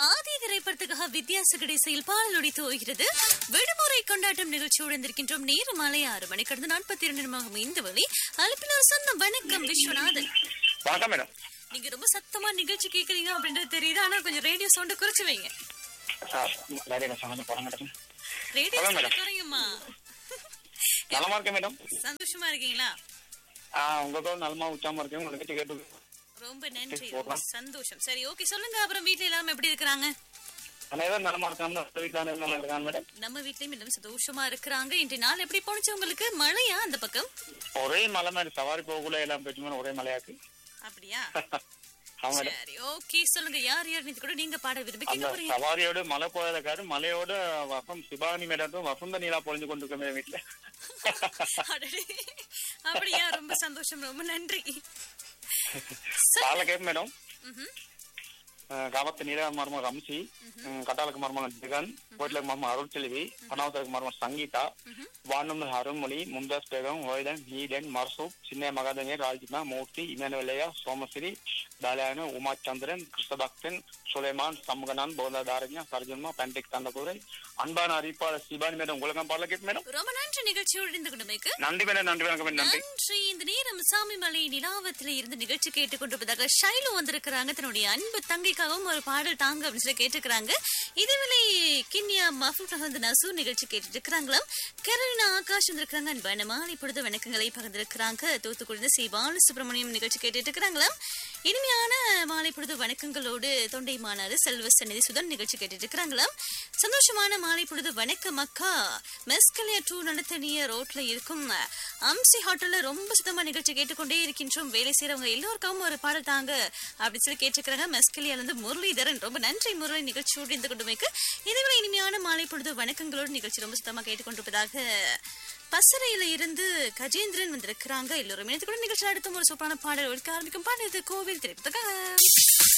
ஆதி திரைப்படத்துக்காக வித்தியாச கடைசியில் பாடல் ஒடித்து ஓகிறது விடுமுறை கொண்டாட்டம் நிகழ்ச்சியோடு இருந்திருக்கின்றோம் நேரம் மாலை ஆறு மணி கடந்த நாற்பத்தி இரண்டு நிமிடம் இந்த வழி அனுப்பினார் சொன்ன வணக்கம் விஸ்வநாதன் வணக்கம் மேடம் நீங்க ரொம்ப சத்தமா நிகழ்ச்சி கேக்குறீங்க அப்படின்றது தெரியுது ஆனா கொஞ்சம் ரேடியோ சவுண்ட் குறைச்சு வைங்க சார் ரேடியோ சம்பந்தம் போட மேடம் ரேடியோ சொல்லுங்க சவுண்ட் மேடம். குறையுமா நலமா இருக்கேன் மேடம் சந்தோஷமா இருக்கீங்களா ஆ உங்களுக்கு நலமா உச்சாம இருக்கேன் உங்களுக்கு கேட்டு ரொம்ப நன்றி சரி, போகலாம். சந்தோஷம் சரி ஓகே சொல்லுங்க அப்புறம் வீட்ல எல்லாரும் எப்படி இருக்கிறாங்க அனைவரும் நலமா இருக்காங்க வீட்டில் நல்லா இருக்காங்க மேடம் நம்ம வீட்லயும் எல்லாம் சந்தோஷமா இருக்கிறாங்க இன்றைய நாள் எப்படி போனுச்சு உங்களுக்கு மழையா அந்த பக்கம் ஒரே மலை மாதிரி சவாரி போகக்குள்ள எல்லாம் போயிட்டு மேடம் ஒரே மலையாக்கு அப்படியா ஆமா மேடம் சரி ஓகே சொல்லுங்க யார் யார் இது கூட நீங்க பாட விரும்பி அந்த கேட்க போறீங்க சவாரியோட மலை போயதுக்காரு மலையோட வசம் சிவானி மேடம் வசந்த நீலா பொழிஞ்சு கொண்டு இருக்கேன் மேடம் வீட்டுல அடடே. அப்படியா ரொம்ப சந்தோஷம் ரொம்ப நன்றி காலை கேட்பேன் மேடம் ம்ஹும். காவத்து நீர மர்மம் ரம்சி கட்டாளுக்கு மர்மம் ஜெகன் கோயிலுக்கு மர்மம் அருள் செல்வி பனாவதற்கு மர்மம் சங்கீதா வானும் அருள்மொழி மும்தாஸ் பேகம் ஓய்தன் ஹீடன் மர்சூப் சின்ன மகாதனியர் ராஜ்மா மூர்த்தி இமனுவலையா சோமஸ்ரீ தாலியான உமாச்சந்திரன் கிருஷ்ணபக்தன் சுலைமான் சமூகனான் போதாதாரண்யா சர்ஜன்மா பெண்டிக் தந்தபுரை அன்பான அறிவிப்பாளர் சிபானி மேடம் உலகம் பாடல கேட்டு மேடம் ரொம்ப நன்றி நிகழ்ச்சியோடு இருந்து கொண்டமைக்கு நன்றி மேடம் நன்றி வணக்கம் மேடம் நன்றி நன்றி இந்த நேரம் சாமிமலை நிலாவத்துல இருந்து நிகழ்ச்சி கேட்டுக்கொண்டிருப்பதாக ஷைலு வந்திருக்கிறாங்க தன்னுடைய அன்பு தங்கைக்காகவும் ஒரு பாடல் தாங்க அப்படின்னு சொல்லி கேட்டுக்கிறாங்க இதுவேளை கிண்ணியா மஃபூட் அகமது நசூர் நிகழ்ச்சி கேட்டுட்டு இருக்கிறாங்களாம் கரோலினா ஆகாஷ் வந்திருக்கிறாங்க அன்பான மாலை பொழுது வணக்கங்களை பகிர்ந்திருக்கிறாங்க தூத்துக்குடி சி பாலு சுப்பிரமணியம் நிகழ்ச்சி கேட்டுட்டு இருக்கிறாங்களாம் இனிமையான மாலை பொழுது வணக்கங்களோடு தொண்டை மாநாடு செல்வ சந்நிதி சுதன் நிகழ்ச்சி கேட்டுட்டு இருக்கிறாங்களாம் சந்தோஷமான மாலை பொழுது வணக்கம் அக்கா மெஸ்கலியா டூ நடத்தனிய ரோட்ல இருக்கும் அம்சி ஹோட்டல்ல ரொம்ப சுத்தமா நிகழ்ச்சி கேட்டுக்கொண்டே இருக்கின்றோம் வேலை செய்யறவங்க எல்லோருக்கும் ஒரு பாடல் தாங்க அப்படின்னு சொல்லி கேட்டுக்கிறாங்க மெஸ்கலியால இருந்து முரளிதரன் ரொம்ப நன்றி முரளி நிகழ்ச்சியோடு இருந்து கொண்டுமைக்கு இதுவரை இனிமையான மாலை பொழுது வணக்கங்களோடு நிகழ்ச்சி ரொம்ப சுத்தமா கேட்டுக்கொண்டிருப்பதாக பசறையில இருந்து கஜேந்திரன் வந்திருக்கிறாங்க எல்லோரும் இணைத்து கூட நிகழ்ச்சி அடுத்த ஒரு சூப்பரான பாடல் ஒழிக்க ஆரம்பிக்கும் பாடல் இது கோவில் திரைப்பதற்காக